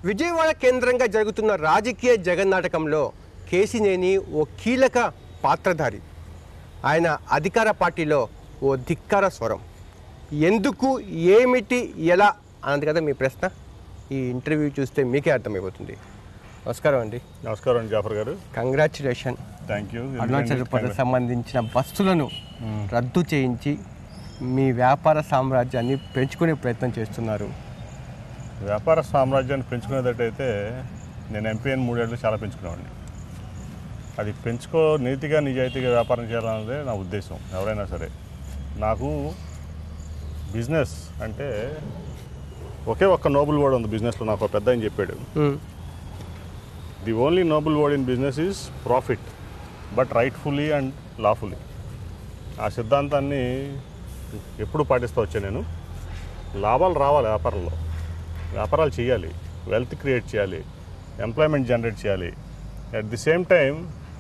విజయవాడ కేంద్రంగా జరుగుతున్న రాజకీయ జగన్నాటకంలో కేసినేని ఓ కీలక పాత్రధారి ఆయన అధికార పార్టీలో ఓ ధిక్కార స్వరం ఎందుకు ఏమిటి ఎలా అన్నది కదా మీ ప్రశ్న ఈ ఇంటర్వ్యూ చూస్తే మీకే అర్థమైపోతుంది నమస్కారం అండి నమస్కారం జాఫర్ గారు congratulation thank you Arunachal Pradesh సంబంధించిన బస్సులను రద్దు చేయించి మీ వ్యాపార సామ్రాజ్యాన్ని పెంచుకునే ప్రయత్నం చేస్తున్నారు వ్యాపార సామ్రాజ్యాన్ని పెంచుకునేటట్టయితే నేను ఎంపీ అని మూడేళ్ళు చాలా పెంచుకునేవాడిని అది పెంచుకో నీతిగా నిజాయితీగా వ్యాపారం చేయాలన్నదే నా ఉద్దేశం ఎవరైనా సరే నాకు బిజినెస్ అంటే ఒకే ఒక్క నోబుల్ వర్డ్ ఉంది బిజినెస్లో నాకు ఒక పెద్ద ఆయన చెప్పాడు hmm. The only noble word in business is profit but rightfully and lawfully ఆ సిద్ధాంతాన్ని ఎప్పుడు పాటిస్తూ వచ్చాను నేను లాభాలు రావాలి వ్యాపారంలో వ్యాపారాలు చేయాలి వెల్త్ క్రియేట్ చేయాలి ఎంప్లాయ్మెంట్ జనరేట్ చేయాలి అట్ ది సేమ్ టైం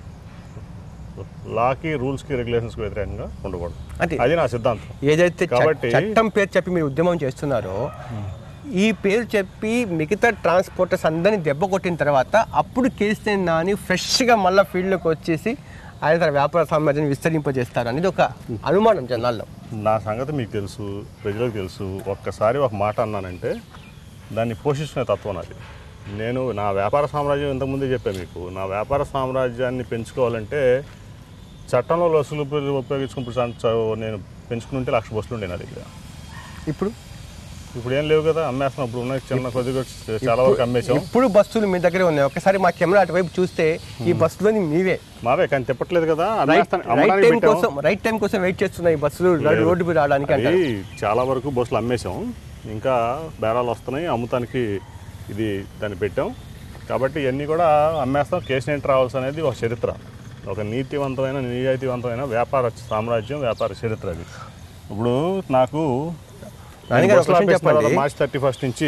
లాకి రూల్స్కి రెగ్యులేషన్స్కి వ్యతిరేకంగా ఉండకూడదు అది అది నా సిద్ధాంతం ఏదైతే చ- కాబట్టి- చట్టం పేరు చెప్పి మీరు ఉద్యమం చేస్తున్నారో ఈ పేరు చెప్పి మిగతా ట్రాన్స్పోర్టర్స్ అందరినీ దెబ్బ కొట్టిన తర్వాత అప్పుడు కేసీఆర్ నాని ఫ్రెష్గా మళ్ళీ ఫీల్డ్లోకి వచ్చేసి ఆయన తన వ్యాపార సామ్రాజ్యాన్ని విస్తరింపజేస్తారు అనేది ఒక అనుమానం జనాల్లో నా సంగతి మీకు తెలుసు ప్రజలకు తెలుసు ఒక్కసారి ఒక మాట అన్నానంటే దాన్ని పోషించుకునే తత్వం నాది నేను నా వ్యాపార సామ్రాజ్యం ఇంతకుముందే చెప్పాను మీకు నా వ్యాపార సామ్రాజ్యాన్ని పెంచుకోవాలంటే చట్టంలో లొసులు ఉపయోగి- ఉపయోగించుకున్నప్పుడు సం- చ- నేను పెంచుకుని ఉంటే లక్ష బస్సులు ఉండే నా దగ్గర ఇప్పుడు ఇప్పుడు ఏం లేవు కదా అమ్మేస్తున్నాం ఇప్పుడు ఉన్నాయి చిన్న కొద్దిగా చాలా వరకు అమ్మేసాం ఇప్పుడు బస్సులు మీ దగ్గరే ఉన్నాయి ఒకసారి మా కెమెరా అటువైపు చూస్తే ఈ బస్సులోని మీవే మావే కానీ తిప్పట్లేదు కదా రైట్ అమ్మేస్తాను రైట్ అమ్మడానికి టైం పెట్టాము. కోసం రైట్ టైం కోసం వెయిట్ చేస్తున్నాయి ఈ బస్సులు లేదు. రోడ్డు మీద రావడానికి అది అంటారు చాలా వరకు బస్సులు అమ్మేసాం ఇంకా బేరాలు వస్తున్నాయి అమ్ముతానికి ఇది దాన్ని పెట్టాం కాబట్టి ఇవన్నీ కూడా అమ్మేస్తాం కేసినేట్ ట్రావెల్స్ అనేది ఒక చరిత్ర ఒక నీతివంతమైన నిజాయితీవంతమైన వ్యాపార సామ్రాజ్యం వ్యాపార చరిత్ర అది ఇప్పుడు నాకు నాన్నగారు ఒక విషయం చెప్పండి. మార్చ్ థర్టీ ఫస్ట్ నుంచి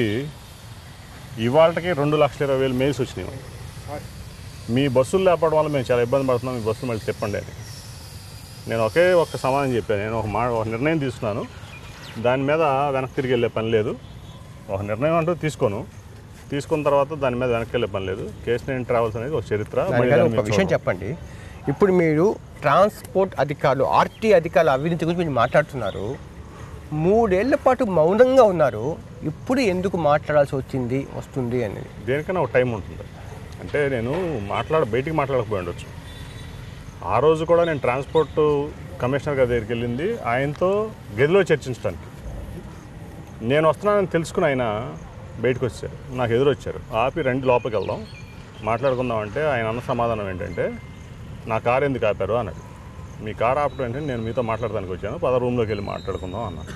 ఇవాళకి రెండు లక్షల ఇరవై వేలు మెయిల్స్ వచ్చినాయి మీ బస్సులు లేపడం వల్ల మేము చాలా ఇబ్బంది పడుతున్నాం మీ బస్సులు మళ్ళీ తిప్పండి అని నేను ఒకే ఒక్క సమాధానం చెప్పాను నేను ఒక మా ఒక నిర్ణయం తీసుకున్నాను దాని మీద వెనక్కి తిరిగి వెళ్ళే పని లేదు ఒక నిర్ణయం అంటూ తీసుకోను తీసుకున్న తర్వాత దాని మీద వెనక్కి వెళ్ళే పని లేదు కేసీఆర్ ట్రావెల్స్ అనేది ఒక చరిత్ర మళ్ళీ నాన్నగారు దాన్ని ఒక మేము విషయం చూడం. చెప్పండి ఇప్పుడు మీరు ట్రాన్స్పోర్ట్ అధికారులు ఆర్టీ అధికారుల అవినీతి గురించి మీరు మాట్లాడుతున్నారు మూడేళ్ల పాటు మౌనంగా ఉన్నారు ఇప్పుడు ఎందుకు మాట్లాడాల్సి వచ్చింది వస్తుంది అనేది దేనికైనా ఒక టైం ఉంటుంది అంటే నేను మాట్లాడ బయటికి మాట్లాడకపోయి ఉండొచ్చు ఆ రోజు కూడా నేను ట్రాన్స్పోర్ట్ కమిషనర్ గారి దగ్గరికి వెళ్ళింది ఆయనతో గదిలో చర్చించడానికి నేను వస్తున్నానని తెలుసుకుని ఆయన బయటకు వచ్చారు నాకు ఎదురు వచ్చారు ఆపి రండి లోపలికి వెళ్దాం మాట్లాడుకుందాం అంటే ఆయన అన్న సమాధానం ఏంటంటే నా కారు ఎందుకు ఆపారు అన్నాడు మీ కారు ఆపడం ఏంటంటే నేను మీతో మాట్లాడడానికి వచ్చాను పద రూమ్లోకి వెళ్ళి మాట్లాడుకుందాం అన్నాను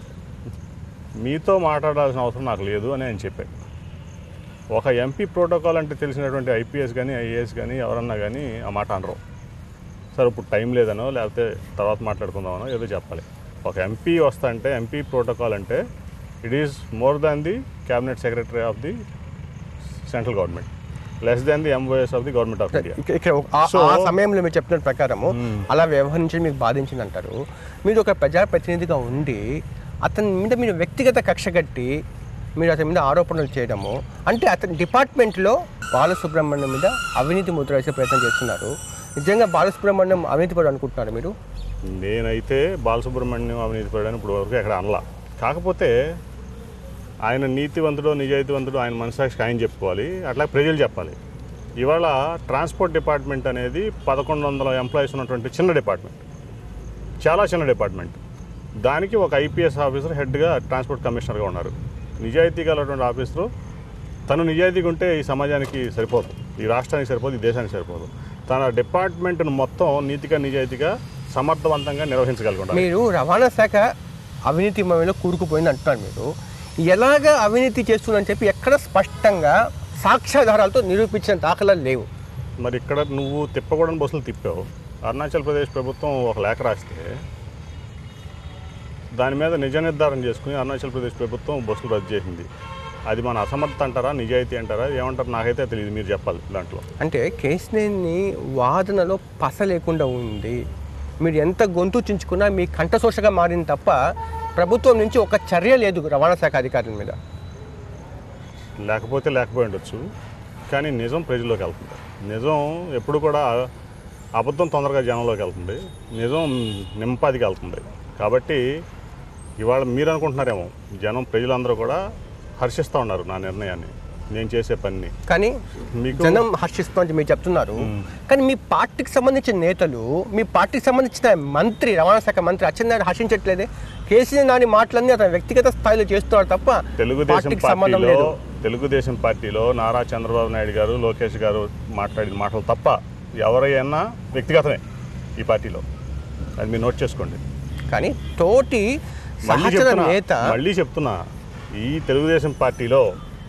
మీతో మాట్లాడాల్సిన అవసరం నాకు లేదు అని ఆయన చెప్పారు ఒక ఎంపీ ప్రోటోకాల్ అంటే తెలిసినటువంటి ఐపీఎస్ కానీ ఐఏఎస్ కానీ ఎవరన్నా కానీ ఆ మాట అనరు సార్ ఇప్పుడు టైం లేదనో లేకపోతే తర్వాత మాట్లాడుకుందామనో ఏదో చెప్పాలి ఒక ఎంపీ వస్తా అంటే ఎంపీ ప్రోటోకాల్ అంటే it is more than the cabinet secretary of the central government less than the MOS of the government of India ఇక- ఇక్కడ ఒక- ఆ- So- ఆ సమయంలో మీరు చెప్పిన ప్రకారము అలా వ్యవహరించడం మీకు బాధించింది అంటారు మీరు ఒక ప్రజాప్రతినిధిగా ఉండి అతని మీద మీరు వ్యక్తిగత కక్ష కట్టి మీరు అతని మీద ఆరోపణలు చేయడము అంటే అతని డిపార్ట్మెంట్లో బాలసుబ్రహ్మణ్యం మీద అవినీతి ముద్ర వేసే ప్రయత్నం చేస్తున్నారు నిజంగా బాలసుబ్రహ్మణ్యం అవినీతి పడు అనుకుంటున్నారు మీరు నేనైతే బాలసుబ్రహ్మణ్యం అవినీతి పడాను ఇప్పుడు వరకు ఎక్కడ అనలా కాకపోతే ఆయన నీతివంతుడు నిజాయితీవంతుడు ఆయన మనసాక్షికి ఆయన చెప్పుకోవాలి అట్లా ప్రజలు చెప్పాలి ఇవాళ ట్రాన్స్పోర్ట్ డిపార్ట్మెంట్ అనేది పదకొండు వందల ఎంప్లాయీస్ ఉన్నటువంటి చిన్న డిపార్ట్మెంట్ చాలా చిన్న డిపార్ట్మెంట్ దానికి ఒక ఐపీఎస్ ఆఫీసర్ హెడ్గా ట్రాన్స్పోర్ట్ కమిషనర్గా ఉన్నారు నిజాయితీ గలటువంటి ఆఫీసరు తను నిజాయితీగా ఉంటే ఈ సమాజానికి సరిపోదు ఈ రాష్ట్రానికి సరిపోదు ఈ దేశానికి సరిపోదు తన డిపార్ట్మెంట్ను మొత్తం నీతిగా నిజాయితీగా సమర్థవంతంగా నిర్వహించగలిగి ఉండాలి మీరు రవాణా శాఖ అవినీతి మయంలో కూరుకుపోయింది అంటున్నారు మీరు ఎలాగ అవినీతి చేస్తుందని చెప్పి ఎక్కడ స్పష్టంగా సాక్ష్యాధారాలతో నిరూపించిన దాఖలాలు లేవు మరి ఇక్కడ నువ్వు తిప్పకూడని బస్సులు తిప్పావు అరుణాచల్ ప్రదేశ్ ప్రభుత్వం ఒక లేఖ రాస్తే దాని మీద నిజ నిర్ధారణ చేసుకుని అరుణాచల్ ప్రదేశ్ ప్రభుత్వం బస్సులు రద్దు చేసింది అది మన అసమర్థత అంటారా నిజాయితీ అంటారా ఏమంటారు నాకైతే తెలియదు మీరు చెప్పాలి దాంట్లో అంటే కేసినేని వాదనలో పస లేకుండా ఉంది మీరు ఎంత గొంతు చించుకున్నా మీ కంఠశోషగా మారింది తప్ప ప్రభుత్వం నుంచి ఒక చర్య లేదు రవాణా శాఖ అధికారుల మీద లేకపోతే లేకపోయి ఉండొచ్చు కానీ నిజం ప్రజల్లోకి వెళ్తుంది నిజం ఎప్పుడు కూడా అబద్ధం తొందరగా జనంలోకి వెళ్తుంది నిజం నింపాదికి వెళ్తుంది కాబట్టి ఇవాళ మీరు అనుకుంటున్నారేమో జనం ప్రజలందరూ కూడా హర్షిస్తూ ఉన్నారు నా నిర్ణయాన్ని నేను చేసే పనిని కానీ మీకు జనం హర్షిస్తుందని మీరు చెప్తున్నారు కానీ మీ పార్టీకి సంబంధించిన నేతలు మీ పార్టీకి సంబంధించిన మంత్రి రవాణా శాఖ మంత్రి అచ్చెన్నాయుడు హర్షించట్లేదే కేసీఆర్ నాని మాటలన్నీ అతను వ్యక్తిగత స్థాయిలో చేస్తున్నాడు తప్ప తెలుగుదేశం పార్టీకి సంబంధం పార్టీలో లేదు తెలుగుదేశం పార్టీలో నారా చంద్రబాబు నాయుడు గారు లోకేష్ గారు మాట్లాడిన మాటలు తప్ప ఎవరైనా వ్యక్తిగతమే ఈ పార్టీలో అది మీరు నోట్ చేసుకోండి కానీ తోటి మళ్ళీ సహచర చెప్తున్నా నేత మళ్ళీ చెప్తున్నా ఈ తెలుగుదేశం పార్టీలో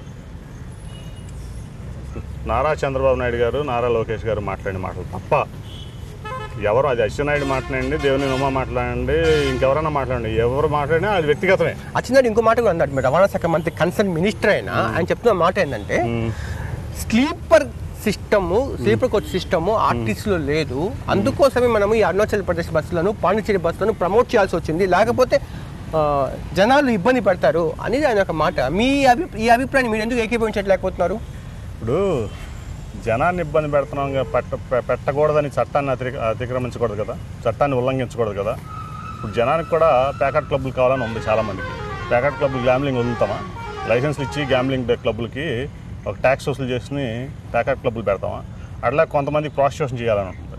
నారా చంద్రబాబు నాయుడు గారు నారా లోకేష్ గారు మాట్లాడిన మాటలు తప్ప ఎవరు అది అచ్చెన్నాయుడు మాట్లాడండి దేవుని ఉమా మాట్లాడండి ఇంకెవరైనా మాట్లాడండి ఎవరు మాట్లాడినా అది వ్యక్తిగతమే అచ్చెన్నాయుడు ఇంకో మాట కూడా అన్నాడు మీరు రవాణా శాఖ మంత్రి కన్సర్న్ మినిస్టర్ అయినా ఆయన చెప్తున్న మాట ఏంటంటే hmm. Sleeper system sleeper coach system ఆర్టీసీలో లేదు అందుకోసమే మనము ఈ అరుణాచల్ ప్రదేశ్ బస్సులను పాండిచేరి బస్సులను ప్రమోట్ చేయాల్సి వచ్చింది లేకపోతే ఆ, జనాలు ఇబ్బంది పడతారు అనేది ఆయన ఒక మాట మీ అభి ఈ అభిప్రాయం మీరు ఎందుకు ఏకీభవించట్లేకపోతున్నారు ఇప్పుడు జనాన్ని ఇబ్బంది పెడుతున్నాం కదా, పెట్ట పె- పెట్టకూడదని చట్టాన్ని అతి అతిక్రమించకూడదు కదా చట్టాన్ని ఉల్లంఘించకూడదు కదా ఇప్పుడు జనానికి కూడా ప్యాకెట్ క్లబ్బులు కావాలని ఉంది చాలామందికి ప్యాకెట్ క్లబ్బులు గ్యాంబ్లింగ్ వదులుతామా లైసెన్స్లు ఇచ్చి గ్యాంబ్లింగ్ క్లబ్బులకి ఒక ట్యాక్స్ వసూలు చేసుకుని ప్యాకెట్ క్లబ్బులు పెడతామా అట్లా కొంతమందికి ప్రాసిక్యూషన్ చేయాలని ఉంటుంది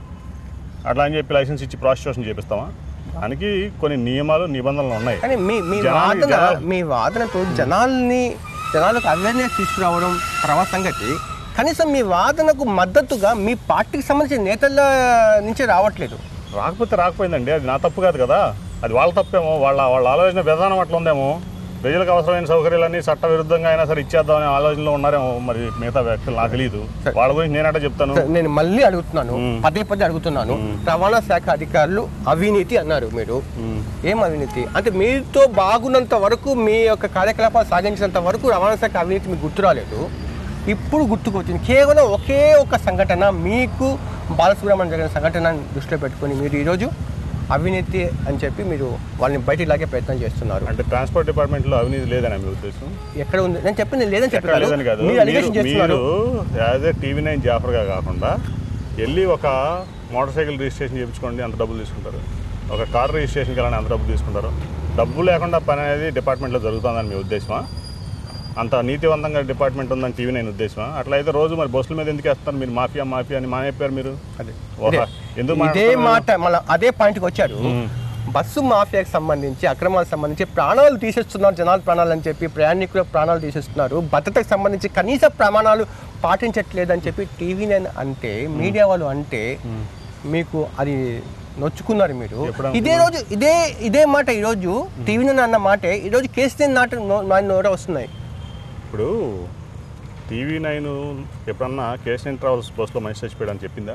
అట్లా అని చెప్పి లైసెన్స్ ఇచ్చి ప్రాసిక్యూషన్ చేపిస్తామా దానికి కొన్ని నియమాలు నిబంధనలు ఉన్నాయి కానీ మీ మీ జనాన్ని- వాదన జనాలు- మీ వాదనతో జనాల్ని జనాలకు అవేర్నెస్ తీసుకురావడం తర్వాత సంగతి కనీసం మీ వాదనకు మద్దతుగా మీ పార్టీకి సంబంధించిన నేతల నుంచి రావట్లేదు రాకపోతే రాకపోయిందండి అది నా తప్పు కాదు కదా అది వాళ్ళ తప్పేమో వాళ్ళ వాళ్ళ ఆలోచన విధానం అట్లా ఉందేమో ప్రజలకు అవసరమైన సౌకర్యాలన్నీ చట్ట విరుద్ధంగా అయినా సరే ఇచ్చేద్దామనే ఆలోచనలో ఉన్నారేమో మరి మిగతా వ్యక్తులు నాకు తెలియదు వాళ్ళ గురించి నేనంటే చెప్తాను సరే, నేను మళ్ళీ అడుగుతున్నాను పదే పదే అడుగుతున్నాను రవాణా శాఖ అధికారులు అవినీతి అన్నారు మీరు ఏం అవినీతి అంటే మీతో బాగున్నంత వరకు మీ యొక్క కార్యకలాపాలు సాగించినంత వరకు రవాణా శాఖ అవినీతి మీకు గుర్తు రాలేదు ఇప్పుడు గుర్తుకొచ్చింది కేవలం ఒకే ఒక సంఘటన మీకు బాలసుబ్రహ్మణ్యం జరిగిన సంఘటన దృష్టిలో పెట్టుకొని మీరు ఈరోజు అవినీతి అని చెప్పి మీరు వాళ్ళని బయటికి లాగే ప్రయత్నం చేస్తున్నారు అంటే ట్రాన్స్పోర్ట్ డిపార్ట్మెంట్లో అవినీతి లేదని మీ ఉద్దేశం ఎక్కడ ఉంది నేను చెప్పింది లేదని ఎక్కడ లేదని కాదు చెప్పారు మీరు అలిగేషన్ మీరు చేస్తున్నారు యాజ్ ఏ టీవీ నైన్ జాఫర్గా కాకుండా వెళ్ళి ఒక మోటార్ సైకిల్ రిజిస్ట్రేషన్ చేయించుకోండి అంత డబ్బులు తీసుకుంటారు ఒక కార్ రిజిస్ట్రేషన్కి వెళ్ళండి అంత డబ్బులు తీసుకుంటారు డబ్బు లేకుండా పని అనేది డిపార్ట్మెంట్లో జరుగుతుందని మీ ఉద్దేశమా అంత నీతివంతంగా డిపార్ట్మెంట్ ఉందని టీవీ నైన్ ఉద్దేశమా అట్లయితే రోజు మరి బస్సుల మీద ఎందుకు వేస్తారు మీరు మాఫియా మాఫియా అని మానేపారు మీరు అదే ఓహా, ఇదే. ఎందుకు ఇదే మాట్లాడుతున్నారు? మాట మళ్ళీ అదే పాయింట్కి వచ్చారు బస్సు మాఫియాకి సంబంధించి అక్రమాలకు సంబంధించి ప్రాణాలు తీసేస్తున్నారు జనాల ప్రాణాలు అని చెప్పి ప్రయాణికుల ప్రాణాలు తీసేస్తున్నారు భద్రతకు సంబంధించి కనీస ప్రమాణాలు పాటించట్లేదని చెప్పి టీవీ నైన్ అంటే మీడియా వాళ్ళు అంటే మీకు అది నొచ్చుకున్నారు మీరు ఎప్పుడు ఇదే రోజు ఇదే ఇదే మాట ఈరోజు టీవీ నైన్ అన్న మాటే ఈరోజు కేసీఆర్ నాట నా నోట వస్తున్నాయి ఇప్పుడు టీవీ నైన్ ఎప్పుడన్నా కేసీఎన్ ట్రావెల్స్ బస్సులో మనిషి చచ్చిపోయాడని చెప్పిందా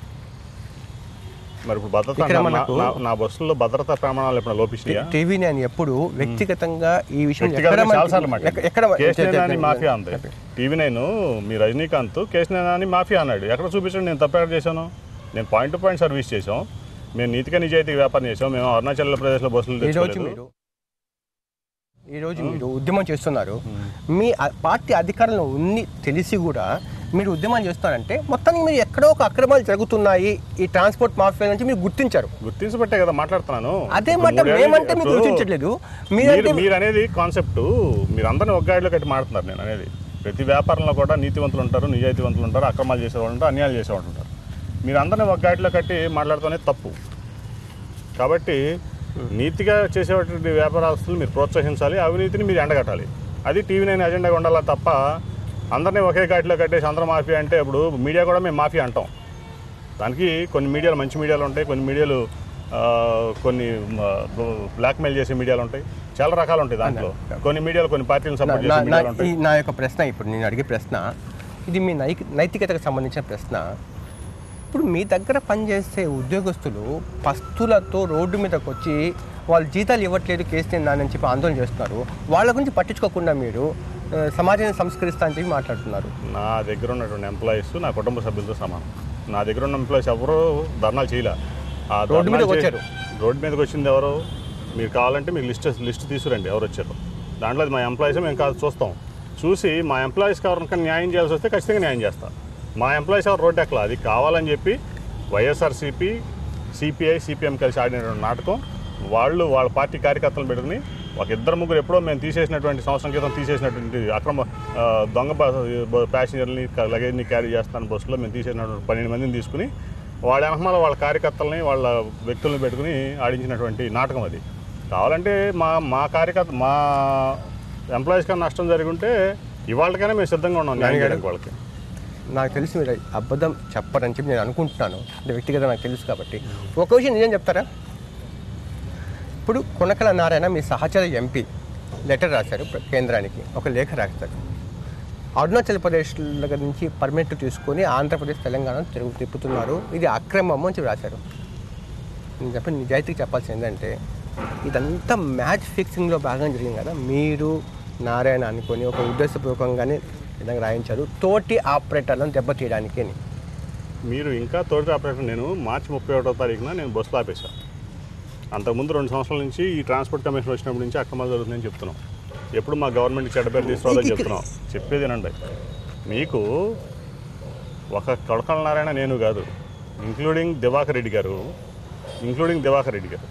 మరి ఇప్పుడు భద్రత ఇక్కడ నా- మనకు- నా- నా బస్సులో భద్రతా ప్రమాణాలు ఎప్పుడైనా లోపించినాయా టీవీ నైన్ ఎప్పుడు వ్యక్తిగతంగా ఈ విషయం ఎక్కడ వ్యక్తిగతంగా మనకి- చాలాసార్లు మాట ఎక్క- ఎక్కడ కేసీఆర్ అని మాఫియా అంది టీవీ నైన్ మీ రజనీకాంత్ కేసీఆర్ అని మాఫియా అన్నాడు ఎక్కడ చూపించండి నేను తప్పు ఎక్కడ చేశాను నేను పాయింట్ టు పాయింట్ సర్వీస్ చేసాం మేము నీతిగా నిజాయితీగా వ్యాపారం చేసాం మేము అరుణాచల్ ప్రదేశ్లో బస్సులు ఈ రోజు తెచ్చుకోలేదు మీరు ఈ రోజు మీరు ఉద్యమం చేస్తున్నారు మీ అ- పార్టీ అధికారంలో ఉన్ని తెలిసి కూడా మీరు ఉద్యమం చేస్తున్నారంటే మొత్తానికి మీరు ఎక్కడో ఒక అక్రమాలు జరుగుతున్నాయి ఈ ట్రాన్స్పోర్ట్ మాఫియా నుంచి మీరు గుర్తించారు గుర్తించబట్టే కదా మాట్లాడుతున్నాను అదే ఇప్పుడు మాట మూడేళ్ళు- మేమంటే మీకు ఇప్పుడు గుర్తించట్లేదు మీరు మీరంటే మీరు అనేది కాన్సెప్ట్ మీరు అందరిని ఒక గాడిలో కట్టి మాట్లాడుతున్నారు నేను అనేది ప్రతి వ్యాపారంలో కూడా నీతివంతులు ఉంటారు నిజాయితీవంతులు ఉంటారు అక్రమాలు చేసేవాళ్ళు ఉంటారు అన్యాయాలు చేసేవాళ్ళు ఉంటారు మీరు అందరిని ఒక గాడిలో కట్టి మాట్లాడుతూనే తప్పు కాబట్టి నీతిగా చేసేటువంటి వ్యాపారస్తులు మీరు ప్రోత్సహించాలి అవినీతిని మీరు ఎండగట్టాలి అది టీవీ నైన్ అజెండాగా ఉండాలి తప్ప అందరినీ ఒకే గాడిలో కట్టేసి అందరూ మాఫియా అంటే ఇప్పుడు మీడియా కూడా మేము మాఫియా అంటాం దానికి కొన్ని మీడియాలు మంచి మీడియాలు ఉంటాయి కొన్ని మీడియాలు ఆ, కొన్ని బ్లాక్మెయిల్ చేసే మీడియాలు ఉంటాయి చాలా రకాలు ఉంటాయి దాంట్లో కొన్ని మీడియాలు కొన్ని పార్టీలు సపోర్ట్ నా- చేసే నా- మీడియాలు ఉంటాయి ఈ నా యొక్క ప్రశ్న ఇప్పుడు నేను అడిగే ప్రశ్న ఇది మీ నైక నైతికతకు సంబంధించిన ప్రశ్న ఇప్పుడు మీ దగ్గర పనిచేసే ఉద్యోగస్తులు పస్తులతో రోడ్డు మీదకి వచ్చి వాళ్ళు జీతాలు ఇవ్వట్లేదు కేసు నానని చెప్పి ఆందోళన చేస్తున్నారు వాళ్ళ గురించి పట్టించుకోకుండా మీరు ఆ, సమాజాన్ని సంస్కరిస్తా అని చెప్పి మాట్లాడుతున్నారు నా దగ్గర ఉన్నటువంటి ఎంప్లాయీస్ నా కుటుంబ సభ్యులతో సమానం నా దగ్గర ఉన్న ఎంప్లాయీస్ ఎవరు ధర్నాలు చేయలే ఆ రోడ్డు ధర్నాలు మీదకి చే- వచ్చారు. రోడ్డు మీదకి వచ్చింది ఎవరు మీరు కావాలంటే మీకు లిస్ట్ లిస్ట్ తీసుకురండి ఎవరు వచ్చారు దాంట్లో అది మా ఎంప్లాయీస్ మేము కాదు చూస్తాం చూసి మా ఎంప్లాయీస్కి ఎవరికైనా న్యాయం చేయాల్సి వస్తే ఖచ్చితంగా న్యాయం చేస్తా మా ఎంప్లాయీస్ ఎవరు రోడ్డు ఎక్కలా అది కావాలని చెప్పి వైఎస్ఆర్సీపీ సిపిఐ సిపిఎం కలిసి ఆడినటువంటి నాటకం వాళ్ళు వాళ్ళ పార్టీ కార్యకర్తలను పెట్టుకుని ఒక ఇద్దరు ముగ్గురు ఎప్పుడో మేము తీసేసినటువంటి సంవత్సరం క్రితం తీసేసినటువంటి అక్రమ ఆ, దొంగ బ- ప్యాసింజర్ని క- లగేజ్ని క్యారీ చేస్తాను బస్సులో మేము తీసేసినటువంటి పన్నెండు మందిని తీసుకుని వాళ్ళ వెనకమాల వాళ్ళ కార్యకర్తలని వాళ్ళ వ్యక్తులను పెట్టుకుని ఆడించినటువంటి నాటకం అది కావాలంటే మా మా కార్యకర్త మా ఎంప్లాయీస్ కన్నా నష్టం జరిగి ఉంటే ఇవాళకైనా మేము సిద్ధంగా ఉన్నాం న్యాయం చేయడానికి వాళ్ళకి నాకు తెలిసి మీరు అబద్ధం చెప్పరని చెప్పి నేను అనుకుంటున్నాను అంటే వ్యక్తిగత నాకు తెలుసు కాబట్టి ఒక విషయం నిజం చెప్తారా ఇప్పుడు కొనకల నారాయణ మీ సహచర ఎంపీ లెటర్ రాశారు ప్ర- కేంద్రానికి ఒక లేఖ రాస్తారు అరుణాచల్ ప్రదేశ్ దగ్గర నుంచి పర్మిట్ తీసుకొని ఆంధ్రప్రదేశ్ తెలంగాణ తిరుగు తిప్పుతున్నారు ఇది అక్రమము అని చెప్పి రాశారు నేను చెప్పి నిజాయితీకి చెప్పాల్సింది ఏంటంటే ఇదంతా మ్యాచ్ ఫిక్సింగ్లో భాగంగా జరిగింది కదా మీరు నారాయణ అనుకొని ఒక ఉద్దేశపూర్వకంగానే విధంగా రాయించారు తోటి ఆపరేటర్లను దెబ్బతీయడానికి అని. మీరు ఇంకా తోటి ఆపరేషన్ నేను మార్చి ముప్పై ఒకటో తారీఖున నేను బస్సులో ఆపేశాను అంతకుముందు రెండు సంవత్సరాల నుంచి ఈ ట్రాన్స్పోర్ట్ కమిషన్ వచ్చినప్పటి నుంచి అక్రమాలు జరుగుతుందని చెప్తున్నాం ఎప్పుడు మా గవర్నమెంట్ చెడ్డ పేరు తీసుకోవాలని చెప్తున్నాం చెప్పేది వినండి మీకు ఒక కొడకల నారాయణ నేను కాదు ఇంక్లూడింగ్ దివాకర్ రెడ్డి గారు ఇంక్లూడింగ్ దివాకర్ రెడ్డి గారు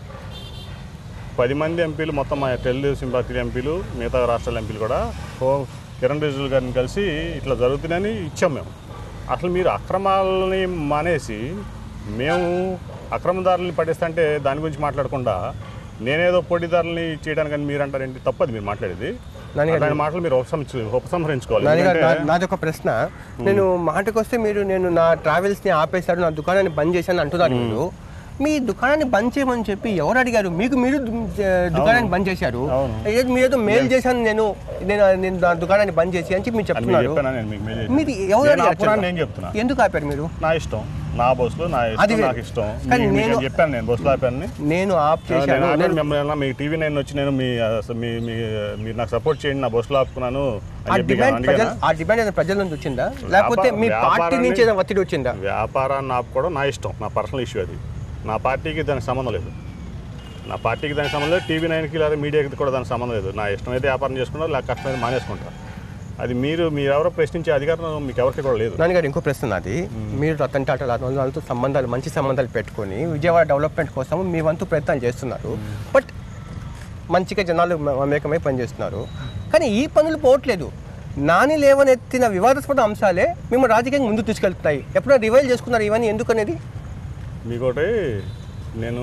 పది మంది ఎంపీలు మొత్తం మా తెలుగుదేశం పార్టీ ఎంపీలు మిగతా రాష్ట్రాల ఎంపీలు కూడా హోం కిరణ్ రిజిజు గారిని కలిసి ఇట్లా జరుగుతున్నాయని ఇచ్చాం మేము అసలు మీరు అక్రమాలని మానేసి మేము అక్రమదారులని పడేస్తుంటే దాని గురించి మాట్లాడకుండా నేనేదో పోటీదారులని చేయడానికని మీరు అంటారేంటి తప్పది మీరు మాట్లాడేది నాన్నగారు- దాని మాటలు మీరు ఉపసంహరించు ఉపసంహరించుకోవాలి నాన్నగారు ఎందుకంటే నా- నాది ఒక ప్రశ్న నేను మాటకు వస్తే మీరు నేను నా ట్రావెల్స్ని ఆపేశారు నా దుకాణాన్ని బంద్ చేశాను అంటున్నారు మీరు మీ దుకాణాన్ని బంద్ చేయమని చెప్పి ఎవరు అడిగారు మీకు మీరు దు- జ- దుకాణాన్ని బంద్ చేశారు అవును. ఏదో మీరేదో మెయిల్ చేశాను నేను నేను నేను నా దుకాణాన్ని బంద్ చేసి అని చెప్పి మీరు అది మీకు చెప్తున్నారు చెప్పానా నేను మీకు మెయిల్ మీది చేశాను. ఎవరు నేను అడిగారు ఆపురా అని చెప్పండి? నేను చెప్తున్నా ఎందుకు ఆపారు మీరు నా ఇష్టం నా బస్సులో నా అది ఇష్టం వేరు. నాకు ఇష్టం కానీ మీ- మీకు నేను- చెప్పాను నేను బస్సులో ఆపాను నేను ఆఫ్ చేశాను నేను ఆల్రెడీ నేను- మిమ్మల్ని ఏమన్నా మీ టీవీ నైన్ వచ్చి నేను మీ అసలు మీ మీ మీరు నాకు సపోర్ట్ చేయండి నా బస్సులో ఆపుకున్నాను ఆ అని చెప్పి డిమాండ్ అడిగానా? ప్రజల ఆ డిమాండ్ ఏదైనా ప్రజల నుంచి వచ్చిందా లేకపోతే మీ పార్టీ వ్యాపారాన్ని- నుంచి ఏదైనా ఒత్తిడి వచ్చిందా వ్యాపారాన్ని ఆపుకోవడం నా ఇష్టం నా పర్సనల్ ఇష్యూ అది నా పార్టీకి దానికి సంబంధం లేదు నా పార్టీకి దానికి సంబంధం లేదు టీవీ నైన్కి లేదా మీడియాకి కూడా దానికి సంబంధం లేదు నా ఇష్టం అయితే వ్యాపారం చేసుకుంటా లేక కష్టమైతే మానేసుకుంటా అది మీరు మీరెవరో ప్రశ్నించే అధికారం మీకు ఎవరికి కూడా లేదు నాన్నగారు ఇంకో ప్రశ్న నాది మీరు రతన్ టాటా లాంటి వాళ్ళతో సంబంధాలు మంచి సంబంధాలు పెట్టుకొని విజయవాడ డెవలప్మెంట్ కోసం మీ వంతు ప్రయత్నం చేస్తున్నారు బట్ మంచిగా జనాలు మ- మమేకమై పనిచేస్తున్నారు కానీ ఈ పనులు పోవట్లేదు నాని లేవనెత్తిన వివాదాస్పద అంశాలే మేము రాజకీయంగా ముందుకు తీసుకెళ్తున్నాయి ఎప్పుడో రివైల్ చేసుకున్నారు ఇవన్నీ ఎందుకు అనేది మీకోటి నేను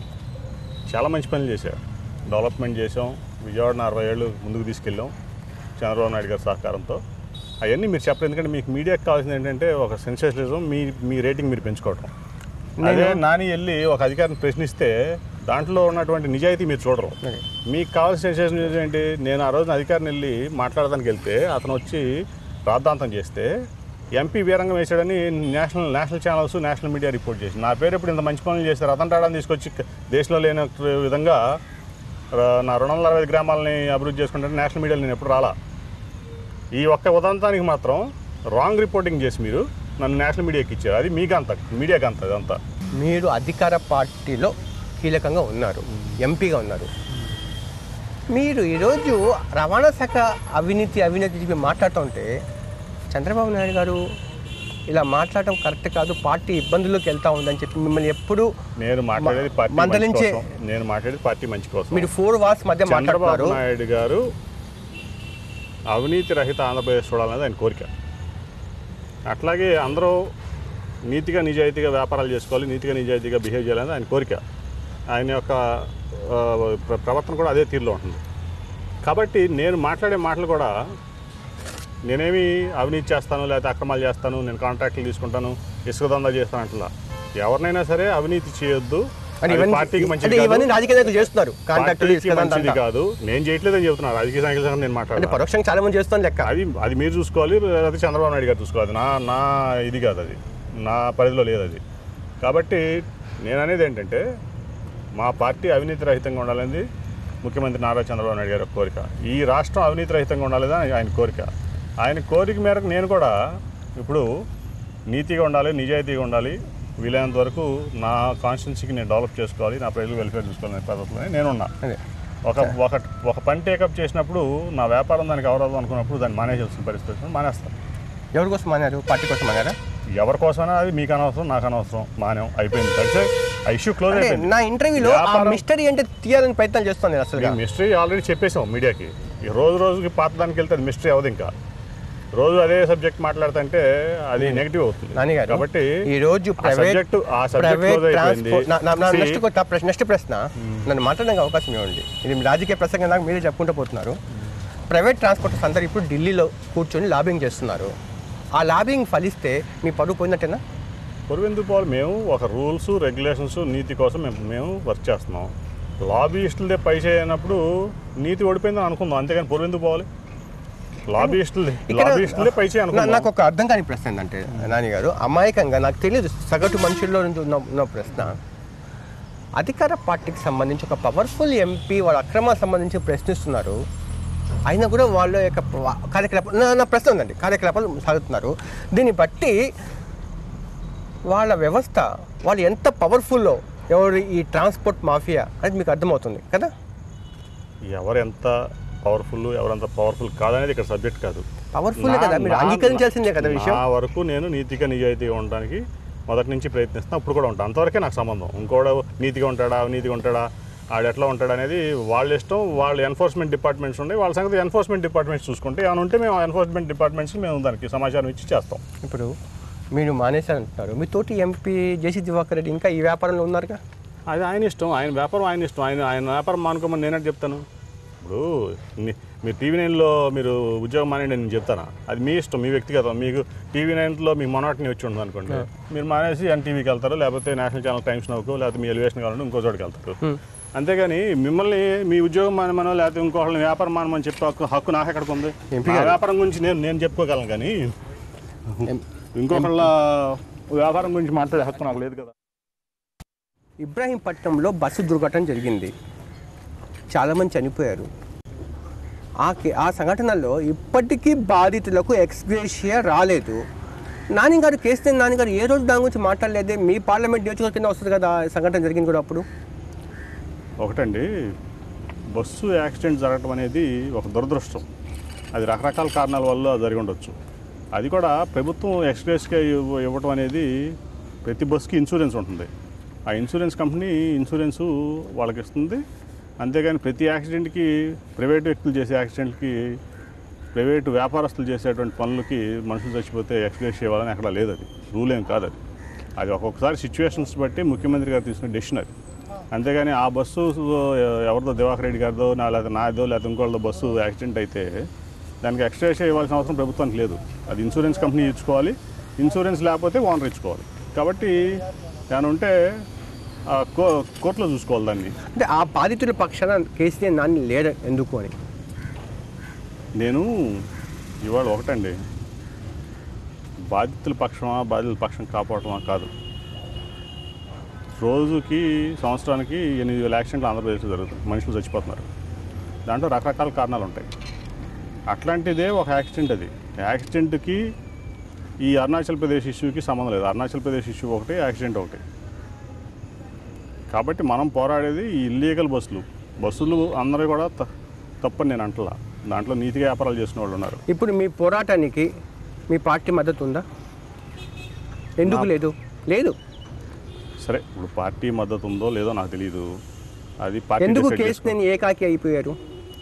చాలా మంచి పనులు చేశాను డెవలప్మెంట్ చేసాం విజయవాడను అరవై ఏళ్ళు ముందుకు తీసుకెళ్ళాం చంద్రబాబు నాయుడు గారి సహకారంతో అవన్నీ మీరు చెప్పరు ఎందుకంటే మీకు మీడియాకి కావాల్సింది ఏంటంటే ఒక సెన్సేషనలిజం మీ మీ రేటింగ్ మీరు పెంచుకోవటం అదే నాని వెళ్ళి ఒక అధికారిని ప్రశ్నిస్తే దాంట్లో ఉన్నటువంటి నిజాయితీ మీరు చూడరు Okay. మీకు కావాల్సిన సెన్సేషన్ ఏంటి నేను ఆ రోజున అధికారిని వెళ్ళి మాట్లాడడానికి వెళ్తే అతను వచ్చి రాద్ధాంతం చేస్తే ఎంపీ వీరంగం వేశాడని national national channels national media report చేసి నా పేరు ఇప్పుడు ఇంత మంచి పనులు చేశారు అతను టాడాన్ని తీసుకొచ్చి దేశంలో లేని విధంగా ర- నా రెండు వందల అరవై ఐదు గ్రామాలని అభివృద్ధి చేసుకుంటే నేషనల్ మీడియాలో నేను ఎప్పుడు రాలా ఈ ఒక్క ఉదంతానికి మాత్రం రాంగ్ రిపోర్టింగ్ చేసి మీరు నన్ను నేషనల్ మీడియాకి ఇచ్చారు అది మీకు అంత మీడియాకి అంత అదంతా మీరు అధికార పార్టీలో కీలకంగా ఉన్నారు ఎంపీగా ఉన్నారు మీరు ఈరోజు రవాణా శాఖ అవినీతి అవినీతి చెప్పి మాట్లాడుతుంటే చంద్రబాబు నాయుడు గారు ఇలా మాట్లాడటం కరెక్ట్ కాదు పార్టీ ఇబ్బందుల్లోకి వెళ్తా ఉందని చెప్పి మిమ్మల్ని ఎప్పుడు నేను మాట్లాడేది పార్టీ మంచి మందలించే- కోసం నేను మాట్లాడేది పార్టీ మంచి కోసం మీరు ఫోర్ వార్స్ మధ్య చంద్రబాబు మాట్లాడుతున్నారు నాయుడు గారు అవినీతి రహిత ఆంధ్రప్రదేశ్ చూడాలనేది ఆయన కోరిక అట్లాగే అందరూ నీతిగా నిజాయితీగా వ్యాపారాలు చేసుకోవాలి నీతిగా నిజాయితీగా బిహేవ్ చేయాలనేది ఆయన కోరిక ఆయన యొక్క ఆ, ప్ర- ప్రవర్తన కూడా అదే తీరులో ఉంటుంది కాబట్టి నేను మాట్లాడే మాటలు కూడా నేనేమి అవినీతి చేస్తాను లేకపోతే అక్రమాలు చేస్తాను నేను కాంట్రాక్టులు తీసుకుంటాను ఇసుక దందా చేస్తాను అంటలా ఎవరినైనా సరే అవినీతి చేయొద్దు అంటే అది ఇవన్నీ పార్టీకి అంటే మంచిది కాదు. ఇవన్నీ రాజకీయ నాయకులు చేస్తున్నారు కాంట్రాక్టులు పార్టీకి మంచిది కాదు నేను చేయట్లేదని చెప్తున్నా రాజకీయ సంఖ్యల సంగతి నేను అంటే మాట్లాడాలి పరోక్షంగా చాలా మంది చేస్తాను లెక్క అది అది మీరు చూసుకోవాలి లేకపోతే చంద్రబాబు నాయుడు గారు చూసుకోవాలి నా నా ఇది కాదు అది నా పరిధిలో లేదు అది కాబట్టి నేను అనేది ఏంటంటే మా పార్టీ అవినీతి రహితంగా ఉండాలని ముఖ్యమంత్రి నారా చంద్రబాబు నాయుడు గారి యొక్క కోరిక ఈ రాష్ట్రం అవినీతి రహితంగా ఉండాలని ఆయన కోరిక ఆయన కోరిక మేరకు నేను కూడా ఇప్పుడు నీతిగా ఉండాలి నిజాయితీగా ఉండాలి వీలైనంత వరకు నా కాన్స్టిట్యున్సీకి నేను డెవలప్ చేసుకోవాలి నా ప్రజలు వెల్ఫేర్ చూసుకోవాలనే పద్ధతిలో నేనున్నా అదే ఒక ఒక ఒక పని టేకప్ చేసినప్పుడు నా వ్యాపారం దానికి అవరాదు అనుకున్నప్పుడు దాన్ని మానేసేసిన పరిస్థితి వచ్చినప్పుడు మానేస్తాను ఎవరి కోసం అన్నారు పార్టీ కోసం అన్నారా ఎవరి కోసమైనా అది మీకు అనవసరం నాకు అనవసరం మానేం అయిపోయింది తెలిసే ఆ ఇష్యూ క్లోజ్ అంటే అయిపోయింది నా ఇంటర్వ్యూలో ఆ వ్యాపారం- మిస్టరీ అంటే తీయాలని ప్రయత్నం చేస్తాను నేను అసలు మిస్టరీ ఆల్రెడీ చెప్పేసాం మీడియాకి ఈ రోజు రోజుకి పాత దానికి వెళ్తే అది మిస్టరీ అవ్వదు ఇంకా రోజు అదే సబ్జెక్ట్ మాట్లాడుతుంటే అది నెగిటివ్ అవుతుంది నాని గారు కాబట్టి ఈ రోజు ఆ ప్రైవేట్ subject- ఆ subject ప్రైవేట్ close అయిపోయింది. ట్రాన్స్పోర్ట్ See- నెక్స్ట్ కొత్త ప్రశ్న నెక్స్ట్ ప్రశ్న నన్ను మాట్లాడడానికి అవకాశం ఇవ్వండి ఇది మీ రాజకీయ ప్రసంగం దాకా మీరే చెప్పుకుంటూ పోతున్నారు ప్రైవేట్ ట్రాన్స్పోర్టర్స్ అందరు ఇప్పుడు ఢిల్లీలో కూర్చొని లాబింగ్ చేస్తున్నారు ఆ లాబింగ్ ఫలిస్తే మీ పరువు పోయినట్టేనా పొరువెందుకు పోవాలి మేము ఒక రూల్స్ రెగ్యులేషన్స్ నీతి కోసం మేము మేము వర్క్ చేస్తున్నాం లాబీయిస్టులదే పై చేయనప్పుడు నీతి ఓడిపోయిందని అనుకుందాం అంతేగాని పొరువెందుకు పోవాలి లాబీయిస్టులదే ఇక్కడ లాబీయిస్టులదే పై చేయ నా- నాకు అనుకుందాం ఒక అర్థం కాని ప్రశ్న ఏంటంటే నాని గారు అమాయకంగా నాకు తెలియదు సగటు మనుషుల్లో నుంచి ఉన్న ఉన్న ప్రశ్న అధికార పార్టీకి సంబంధించి ఒక పవర్ఫుల్ ఎంపీ వాళ్ళ అక్రమాలకు సంబంధించి ప్రశ్నిస్తున్నారు అయినా కూడా వాళ్ళ యొక్క ప- కార్యకలాపాలు నా- నా ప్రశ్న ఉందండి కార్యకలాపాలు సాగుతున్నారు దీన్ని బట్టి వాళ్ళ వ్యవస్థ వాళ్ళు ఎంత పవర్ఫుల్లో ఎవరు ఈ ట్రాన్స్పోర్ట్ మాఫియా అనేది మీకు అర్థమవుతుంది కదా ఎవరు ఎంత పవర్ఫుల్ ఎవరంత పవర్ఫుల్ కాదనేది ఇక్కడ సబ్జెక్ట్ కాదు పవర్ఫుల్ నా- కదా మీరు నా- అంగీకరించాల్సిందే కదా విషయం నా వరకు నేను నీతిగా నిజాయితీగా ఉండడానికి మొదటి నుంచి ప్రయత్నిస్తున్నా అప్పుడు కూడా ఉంటాను అంతవరకే నాకు సంబంధం ఇంకోడు నీతిగా ఉంటాడా నీతిగా ఉంటాడా ఆడు ఎట్లా ఉంటాడు అనేది వాళ్ళ ఇష్టం వాళ్ళ ఎన్ఫోర్స్మెంట్ డిపార్ట్మెంట్స్ ఉన్నాయి వాళ్ళ సంగతి ఎన్ఫోర్స్మెంట్ డిపార్ట్మెంట్స్ చూసుకుంటే ఏమైనా ఉంటే మేము ఎన్ఫోర్స్మెంట్ డిపార్ట్మెంట్స్ మేము దానికి సమాచారం ఇచ్చి చేస్తాం ఇప్పుడు మీరు మానేశారంటున్నారు మీ తోటి ఎంపీ జేసీ దివాకర్ రెడ్డి ఇంకా ఈ వ్యాపారంలో ఉన్నారుగా అది ఆయన ఇష్టం ఆయన వ్యాపారం ఆయన ఇష్టం ఆయన ఆయన వ్యాపారం మానుకోమని నేనే చెప్తాను ఇప్పుడు మీ- మీరు టీవీ నైన్లో మీరు ఉద్యోగం మానేయండి నేను చెప్తానా అది మీ ఇష్టం మీ వ్యక్తిగతం మీకు టీవీ నైన్లో మీ మొనాటిని వచ్చి ఉండదు అనుకోండి మీరు మానేసి ఎన్టీవీకి వెళ్తారు లేకపోతే నేషనల్ ఛానల్ టైమ్స్ నవ్వుకో లేకపోతే మీ ఎలివేషన్ కావాలంటే ఇంకో చోటుకి వెళ్తారు అంతేగాని మిమ్మల్ని మీ ఉద్యోగం మానమనో లేకపోతే ఇంకోళ్ళని వ్యాపారం మానమని చెప్పే హక్కు హక్కు నాకు ఎక్కడికి ఉంది ఎంపీ నా గారు. వ్యాపారం గురించి నేను నేను చెప్పుకోగలను కానీ ఎం- ఇంకొకళ్ళ వ్యాపారం గురించి మాట్లాడే హక్కు నాకు లేదు కదా ఇబ్రాహీంపట్నంలో బస్సు దుర్ఘటన జరిగింది చాలామంది చనిపోయారు ఆ కే- ఆ సంఘటనలో ఇప్పటికీ బాధితులకు ఎక్స్గ్రేషియా రాలేదు నాన్నగారు కేసీఆర్ నాన్నగారు ఏ రోజు దాని గురించి మాట్లాడలేదే మీ పార్లమెంట్ నియోజకవర్గం కింద వస్తుంది కదా ఆ సంఘటన జరిగింది కూడా అప్పుడు ఒకటండి బస్సు యాక్సిడెంట్ జరగటం అనేది ఒక దురదృష్టం అది రకరకాల కారణాల వల్ల జరిగి ఉండొచ్చు అది కూడా ప్రభుత్వం ఎక్స్ప్రెస్గా ఇవ్వ- ఇవ్వటం అనేది ప్రతి బస్సుకి ఇన్సూరెన్స్ ఉంటుంది ఆ ఇన్సూరెన్స్ కంపెనీ ఇన్సూరెన్సు వాళ్ళకి ఇస్తుంది అంతేగాని ప్రతి యాక్సిడెంట్కి ప్రైవేట్ వ్యక్తులు చేసే యాక్సిడెంట్కి ప్రైవేటు వ్యాపారస్తులు చేసేటువంటి పనులకి మనుషులు చచ్చిపోతే ఎక్స్ప్రెస్ చేయాలని అక్కడ లేదు అది రూల్ ఏం కాదు అది అది ఒక్కొక్కసారి సిచ్యువేషన్స్ బట్టి ముఖ్యమంత్రి గారు తీసుకున్న డెసిషన్ అది అంతేగాని ఆ బస్సు ఎవరిదో దివాకర్ రెడ్డి గారిదో నా లేదా నాదో లేదా ఇంకోళ్ళదో బస్సు యాక్సిడెంట్ అయితే దానికి ఎక్స్ట్రా ఇవ్వాల్సిన అవసరం ప్రభుత్వానికి లేదు అది ఇన్సూరెన్స్ కంపెనీ ఇచ్చుకోవాలి ఇన్సూరెన్స్ లేకపోతే ఓనర్ ఇచ్చుకోవాలి కాబట్టి దాని ఉంటే ఆ, కో కోర్టులో చూసుకోవాలి దాన్ని అంటే ఆ బాధితుల పక్షాన కేసీఆర్ నాని లేడు ఎందుకు అని నేను ఇవాళ ఒకటండి బాధితుల పక్షమా బాధితుల పక్షం కాపాడటమా కాదు రోజుకి సంవత్సరానికి ఎనిమిది వేల యాక్సిడెంట్లు ఆంధ్రప్రదేశ్లో జరుగుతాయి మనుషులు చచ్చిపోతున్నారు దాంట్లో రకరకాల కారణాలు ఉంటాయి అట్లాంటిదే ఒక యాక్సిడెంట్ అది యాక్సిడెంట్కి ఈ అరుణాచల్ ప్రదేశ్ ఇష్యూకి సంబంధం లేదు అరుణాచల్ ప్రదేశ్ ఇష్యూ ఒకటి యాక్సిడెంట్ ఒకటి కాబట్టి మనం పోరాడేది ఈ ఇల్లీగల్ బస్సులు బస్సులు అందరూ కూడా త- తప్పని నేను అంటలా దాంట్లో నీతిగా వ్యాపారాలు చేసిన వాళ్ళు ఉన్నారు ఇప్పుడు మీ పోరాటానికి మీ పార్టీ మద్దతు ఉందా ఎందుకు నా- లేదు లేదు సరే ఇప్పుడు పార్టీ మద్దతు ఉందో లేదో నాకు తెలియదు అది పార్టీ ఎందుకు decide కేసు చేసుకో- నేను ఏకాకి అయిపోయారు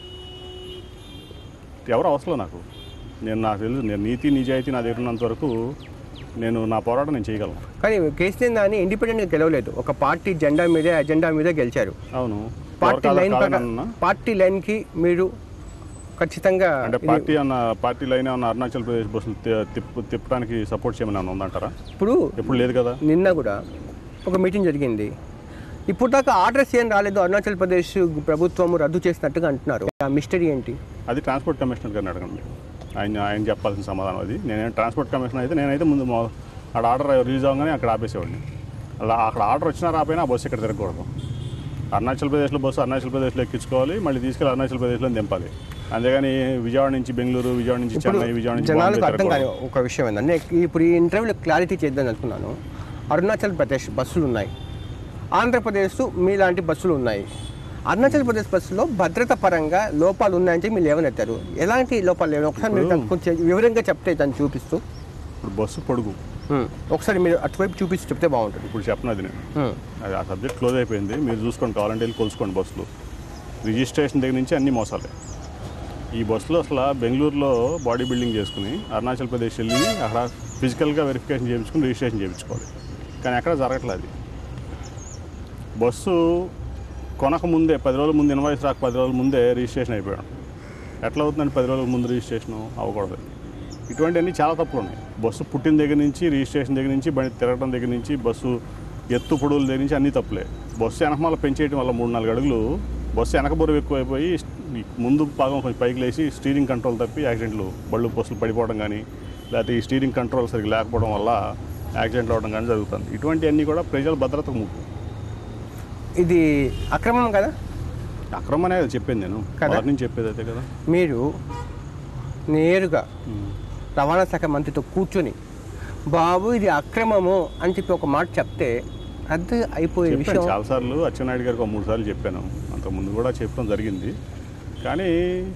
ఎవరు అవసరం నాకు నేను నాకు తెలుసు నేను నీతి నిజాయితీ నా దగ్గర ఉన్నంత వరకు నేను నా పోరాటం నేను చేయగలను కానీ కేసీఆర్ నాని ఇండిపెండెంట్గా గెలవలేదు ఒక పార్టీ జెండా మీదే అజెండా మీదే గెలిచారు అవును పార్టీ ఎవరు కాదా- లైన్ ప్రకారం కాదనన్నా? పార్టీ లైన్కి మీరు ఖచ్చితంగా అంటే ఇది- పార్టీ అన్న పార్టీ లైన్ అన్న అరుణాచల్ ప్రదేశ్ బస్సులు తి- తిప్పు తిప్పడానికి సపోర్ట్ చేయమని ఏమన్నా ఉందంటారా ఇప్పుడు ఎప్పుడు లేదు కదా నిన్న కూడా ఒక మీటింగ్ జరిగింది ఇప్పుడు దాకా ఆర్డర్స్ ఏం రాలేదు అరుణాచల్ ప్రదేశ్ ప్రభుత్వం రద్దు చేసినట్టుగా అంటున్నారు ఆ మిస్టరీ ఏంటి అది ట్రాన్స్పోర్ట్ కమిషనర్ గారిని అడగండి ఆయన ఆయన చెప్పాల్సిన సమాధానం అది నేను ట్రాన్స్పోర్ట్ కమిషనర్ అయితే నేనైతే ముందు మొ- అక్కడ ఆర్డర్ రిలీజ్ అవ్వగానే అక్కడ ఆపేసేవాడిని అలా అక్కడ ఆర్డర్ వచ్చినా రాపోయినా ఆ బస్సు ఇక్కడ తిరగకూడదు అరుణాచల్ ప్రదేశ్లో బస్సు అరుణాచల్ ప్రదేశ్లో ఎక్కించుకోవాలి మళ్ళీ తీసుకెళ్ళి అరుణాచల్ ప్రదేశ్లో దింపాలి అంతేగాని విజయవాడ నుంచి బెంగళూరు విజయవాడ నుంచి ఇప్పుడు చెన్నై విజయవాడ నుంచి జనాలకు బాంబే అర్థం కాని తిరగకూడదు. ఒక విషయం ఏంటంటే ఇప్పుడు ఈ ఇంటర్వ్యూలో క్లారిటీ చేద్దాం అనుకున్నాను అరుణాచల్ ప్రదేశ్ బస్సులు ఉన్నాయి ఆంధ్రప్రదేశ్ మీలాంటి బస్సులు ఉన్నాయి అరుణాచల్ ప్రదేశ్ బస్సులో భద్రత పరంగా లోపాలు ఉన్నాయని చెప్పి మీరు లేవనెత్తారు ఎలాంటి లోపాలు లేవు ఒకసారి మీరు దాన్ని కొంచెం వివరంగా చెప్తే దాన్ని చూపిస్తూ ఇప్పుడు బస్సు పొడుగు ఉమ్, ఒకసారి మీరు అటువైపు చూపిస్తూ చెప్తే బాగుంటుంది ఇప్పుడు చెప్పనది నేను ఉమ్, అది ఆ సబ్జెక్ట్ క్లోజ్ అయిపోయింది మీరు చూసుకోండి కావాలంటే వెళ్ళి కొలుసుకోండి బస్సులు రిజిస్ట్రేషన్ దగ్గర నుంచి అన్ని మోసాలే ఈ బస్సులో అసలు బెంగళూరులో బాడీ బిల్డింగ్ చేసుకుని అరుణాచల్ ప్రదేశ్ వెళ్ళి అక్కడ ఫిజికల్గా వెరిఫికేషన్ చేయించుకుని రిజిస్ట్రేషన్ చేయించుకోవాలి కానీ ఎక్కడ జరగట్లేదు అది బస్సు కొనక ముందే పది రోజుల ముందు ఇన్వాయిస్ రాక పది రోజుల ముందే రిజిస్ట్రేషన్ అయిపోయాడు ఎట్లా అవుతుందండి పది రోజుల ముందు రిజిస్ట్రేషన్ అవ్వకూడదు ఇటువంటివన్నీ చాలా తప్పులు ఉన్నాయి బస్సు పుట్టిన దగ్గర నుంచి రిజిస్ట్రేషన్ దగ్గర నుంచి బండి తిరగడం దగ్గర నుంచి బస్సు ఎత్తు పొడుగుల దగ్గర నుంచి అన్నీ తప్పులే బస్సు వెనకమాల పెంచేయడం వల్ల మూడు నాలుగు అడుగులు బస్సు వెనక బరువు ఎక్కువైపోయి ఈ ముందు భాగం కొంచెం పైకి లేచి స్టీరింగ్ కంట్రోల్ తప్పి యాక్సిడెంట్లు బళ్ళు బస్సులు పడిపోవడం కానీ లేకపోతే ఈ స్టీరింగ్ కంట్రోల్ సరిగ్గా లేకపోవడం వల్ల యాక్సిడెంట్లు అవ్వడం కానీ జరుగుతుంది ఇటువంటివన్నీ కూడా ప్రజల భద్రతకు ముప్పు ఇది అక్రమం కదా అక్రమం అనేది చెప్పింది నేను కదా? మొదటి నుంచి చెప్పేది అయితే కదా మీరు నేరుగా రవాణా శాఖ మంత్రితో కూర్చొని బాబు ఇది అక్రమము అని చెప్పి ఒక మాట చెప్తే రద్దు అయిపోయే చెప్పాను విషయం చాలాసార్లు అచ్చెన్నాయుడు గారికి ఒక మూడు సార్లు చెప్పాను అంతకుముందు కూడా చెప్పడం జరిగింది కానీ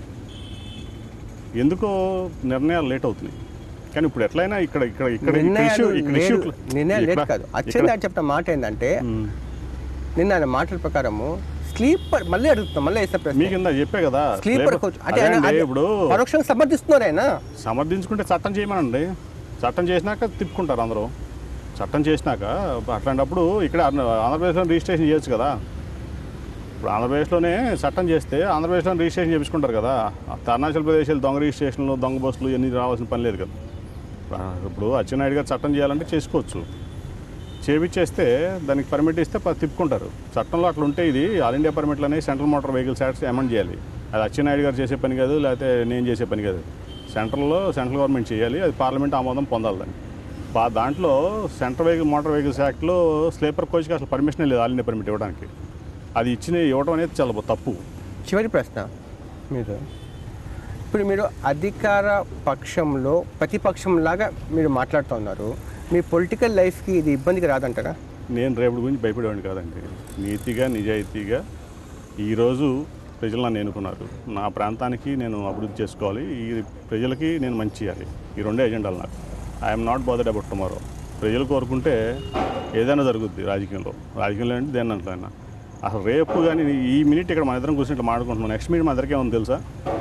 ఎందుకో నిర్ణయాలు లేట్ అవుతున్నాయి కానీ ఇప్పుడు ఎట్లయినా ఇక్కడ ఇక్కడ ఇక్కడ ఇక్కడ నిర్ణయాలు issue- ఇక్కడ లేదు issue- నిర్ణయాలు లేట్ ఇక్కడ- కాదు ఇక్కడ- అచ్చెన్నాయుడు చెప్పిన మాట ఏంటంటే ఉమ్. నిన్న ఆయన మాటల ప్రకారము స్లీపర్ మళ్ళీ అడుగుతాం మళ్ళీ వేసే ప్రశ్న మీకు కింద చెప్పే కదా స్లీపర్ Sleeper- కోచ్ అంటే అదే ఆయన అండి, అది ఇప్పుడు పరోక్షంగా సమర్థిస్తున్నారు ఆయన సమర్థించుకుంటే చట్టం చేయమనండి చట్టం చేసినాక తిప్పుకుంటారు అందరూ చట్టం చేసినాక అట్లాంటప్పుడు ఇక్కడ ఆంధ్ర- ఆంధ్రప్రదేశ్లో రిజిస్ట్రేషన్ చేయొచ్చు కదా ఇప్పుడు ఆంధ్రప్రదేశ్లోనే చట్టం చేస్తే ఆంధ్రప్రదేశ్లో రిజిస్ట్రేషన్ చేయించుకుంటారు కదా అరుణాచల్ ప్రదేశ్ వెళ్ళి దొంగ రిజిస్ట్రేషన్లు దొంగ బస్సులు ఇవన్నీ రావాల్సిన పని లేదు కదా ఇప్పుడు అచ్చెన్నాయుడు గారు చట్టం చేయాలంటే చేసుకోవచ్చు చేపించేస్తే దానికి పర్మిట్ ఇస్తే ప- తిప్పుకుంటారు చట్టంలో అట్లా ఉంటే ఇది ఆల్ ఇండియా పర్మిట్లు అనేవి central motor vehicles acts amend చేయాలి అది అచ్చెన్నాయుడు గారు చేసే పని కాదు లేకపోతే నేను చేసే పని కాదు సెంట్రల్లో సెంట్రల్ గవర్నమెంట్ చేయాలి అది పార్లమెంట్ ఆమోదం పొందాలి దాన్ని బా దాంట్లో సెంట్రల్ వెహికల్ మోటార్ వెహికల్స్ యాక్ట్లో స్లీపర్ కోచ్కి అసలు పర్మిషన్ లేదు ఆల్ ఇండియా పర్మిట్ ఇవ్వడానికి అది ఇచ్చిన ఇవ్వడం అనేది చాలా తప్పు చివరి ప్రశ్న మీరు ఇప్పుడు మీరు అధికార పక్షంలో ప్రతిపక్షంలాగా మీరు మాట్లాడుతూ ఉన్నారు మీ పొలిటికల్ లైఫ్కి ఇది ఇబ్బందికి రాదంటారా నేను రేపటి గురించి భయపడేవాడిని కాదండి నీతిగా నిజాయితీగా ఈరోజు ప్రజలు నన్ను ఎన్నుకున్నారు నా ప్రాంతానికి నేను అభివృద్ధి చేసుకోవాలి ఈ ప్రజలకి నేను మంచి చేయాలి ఈ రెండే ఎజెండాలు నాకు I'm not bothered about tomorrow ప్రజలు కోరుకుంటే ఏదైనా జరుగుద్ది రాజకీయంలో రాజకీయంలో అంటే దేని అంట్లో అయినా అసలు రేపు కానీ ఈ మినిట్ ఇక్కడ మన ఇద్దరం కూర్చుని ఇట్లా మాట్లాడుకుంటున్నాం నెక్స్ట్ మినిట్ మా ఇద్దరికే ఉంది తెలుసా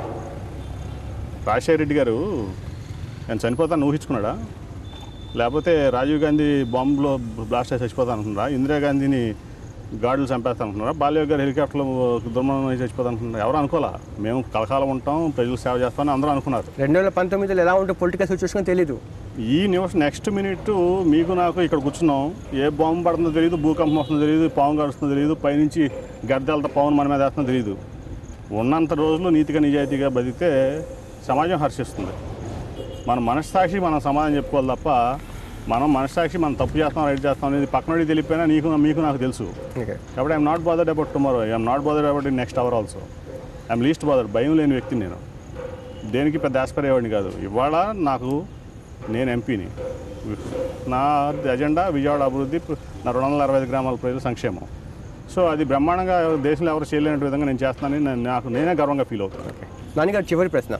రాజశేఖర రెడ్డి గారు నేను చనిపోతాను ఊహించుకున్నాడా లేకపోతే రాజీవ్ గాంధీ బాంబులో బ్లాస్ట్ అయి చచ్చిపోతాను అనుకున్నారా ఇందిరాగాంధీని గాడులు చంపేస్తాను అనుకున్నారా బాల్య గారు హెలికాప్టర్లో దుర్మరణం అయి చచ్చిపోతాను అనుకున్నారా ఎవరు అనుకోవాలా మేము కలకాలం ఉంటాం ప్రజలకు సేవ చేస్తామని అందరూ అనుకున్నారు రెండు వేల పంతొమ్మిదిలో ఎలా ఉంటే పొలిటికల్ సిచ్యువేషన్ తెలీదు ఈ నిమిషం నెక్స్ట్ మినిట్ మీకు నాకు ఇక్కడ కూర్చున్నాం ఏ బాంబు పడుతుందో తెలియదు భూకంపం వస్తుందో తెలియదు పాము గడుస్తుందో తెలియదు పైనుంచి గద్దెలతో పవన్ మన మీద వేస్తుందో తెలియదు ఉన్నంత రోజులు నీతిగా నిజాయితీగా బతికితే సమాజం హర్షిస్తుంది మన మనస్సాక్షి మనం సమాధానం చెప్పుకోవాలి తప్ప మనం మనస్సాక్షి మనం తప్పు చేస్తాం రైట్ చేస్తాం అనేది పక్కనోడి తెలిపిపోయినా నీకు మీకు నాకు తెలుసు ఓకే కాబట్టి I'm not bothered about tomorrow I'm not bothered about in next hour also I'm least bothered భయం లేని వ్యక్తిని నేను దేనికి పెద్ద ఆస్పర్యవాడిని కాదు ఇవాళ నాకు నేను ఎంపీని నా ఎజెండా విజయవాడ అభివృద్ధి నా రెండు వందల అరవై ఐదు గ్రామాల ప్రజల సంక్షేమం సో అది బ్రహ్మాండంగా దేశంలో ఎవరు చేయలేని విధంగా నేను చేస్తానని నేను- నాకు నేనే గర్వంగా ఫీల్ అవుతాను నాన్నగారు చివరి ప్రశ్న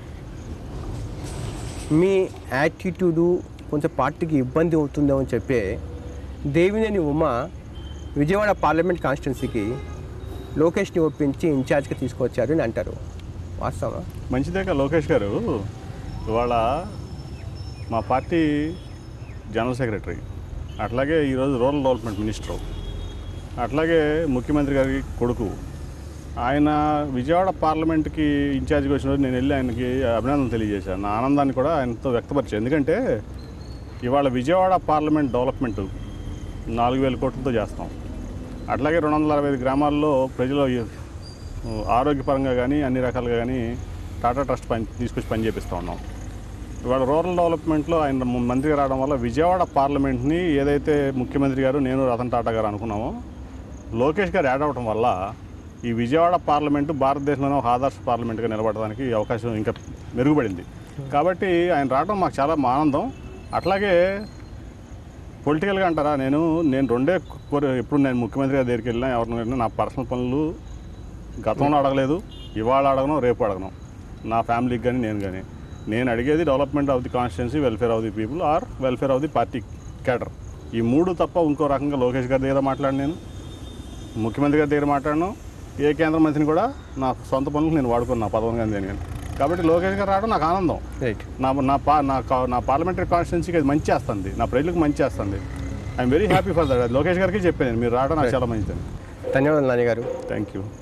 మీ యాటిట్యూడు కొంచెం పార్టీకి ఇబ్బంది అవుతుందేమో అని చెప్పే దేవినేని ఉమ విజయవాడ పార్లమెంట్ కాన్స్టిట్యున్సీకి లోకేష్ని ఒప్పించి ఇన్ఛార్జ్గా తీసుకొచ్చారు అని అంటారు వాస్తవా మంచిదేగా లోకేష్ గారు ఇవాళ మా పార్టీ జనరల్ సెక్రటరీ అట్లాగే ఈరోజు రూరల్ డెవలప్మెంట్ మినిస్టర్ అట్లాగే ముఖ్యమంత్రి గారి కొడుకు ఆయన విజయవాడ పార్లమెంట్కి ఇన్ఛార్జ్గా వచ్చిన రోజు నేను వెళ్ళి ఆయనకి అభినందనలు తెలియజేశాను నా ఆనందాన్ని కూడా ఆయనతో వ్యక్తపరిచాను ఎందుకంటే ఇవాళ విజయవాడ పార్లమెంట్ డెవలప్మెంట్ నాలుగు వేల కోట్లతో చేస్తాం అట్లాగే రెండు వందల అరవై ఐదు గ్రామాల్లో ప్రజలు ఆరోగ్యపరంగా కానీ అన్ని రకాలుగా కానీ టాటా ట్రస్ట్ పని తీసుకొచ్చి పని చేపిస్తూ ఉన్నాం ఇవాళ రూరల్ డెవలప్మెంట్లో ఆయన మ- మంత్రిగా రావడం వల్ల విజయవాడ పార్లమెంట్ని ఏదైతే ముఖ్యమంత్రి గారు నేను రతన్ టాటా గారు అనుకున్నామో లోకేష్ గారు యాడ్ అవడం వల్ల ఈ విజయవాడ పార్లమెంటు భారతదేశంలోనే ఒక ఆదర్శ పార్లమెంట్గా నిలబడడానికి అవకాశం ఇంకా మెరుగుపడింది కాబట్టి ఆయన రావడం మాకు చాలా ఆనందం అట్లాగే పొలిటికల్గా అంటారా నేను నేను రెండే కోరి ఎప్పుడు నేను ముఖ్యమంత్రి గారి దగ్గరికి వెళ్ళినా ఎవరిని వెళ్ళినా నా పర్సనల్ పనులు గతంలో అడగలేదు ఇవాళ అడగను రేపు అడగను నా ఫ్యామిలీకి కానీ నేను కానీ నేను అడిగేది development of the constituency welfare of the people or welfare of the party cadre ఈ మూడు తప్ప ఇంకో రకంగా లోకేష్ గారి దగ్గర మాట్లాడి నేను ముఖ్యమంత్రి గారి దగ్గర మాట్లాడను ఏ కేంద్ర మంత్రిని కూడా నా సొంత పనులకు నేను వాడుకున్నా పదవి కానీ దేని కానీ కాబట్టి లోకేష్ గారు రావడం నాకు ఆనందం రైట్ నా నా పా నా కా- నా పార్లమెంటరీ కాన్స్టిట్యున్సీకి అది మంచి చేస్తుంది నా ప్రజలకు మంచి చేస్తుంది I'm very happy for that Lokesh గారికి చెప్పాను నేను మీరు రావడం నాకు చాలా మంచిదని ధన్యవాదాలు నాని గారు థ్యాంక్ యూ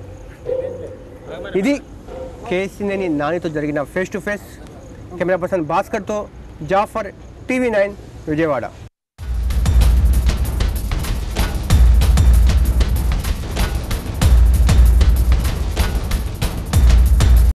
ఇది కేసీనేని నానితో జరిగిన face to face camera person భాస్కర్తో జాఫర్ టీవీ నైన్ విజయవాడ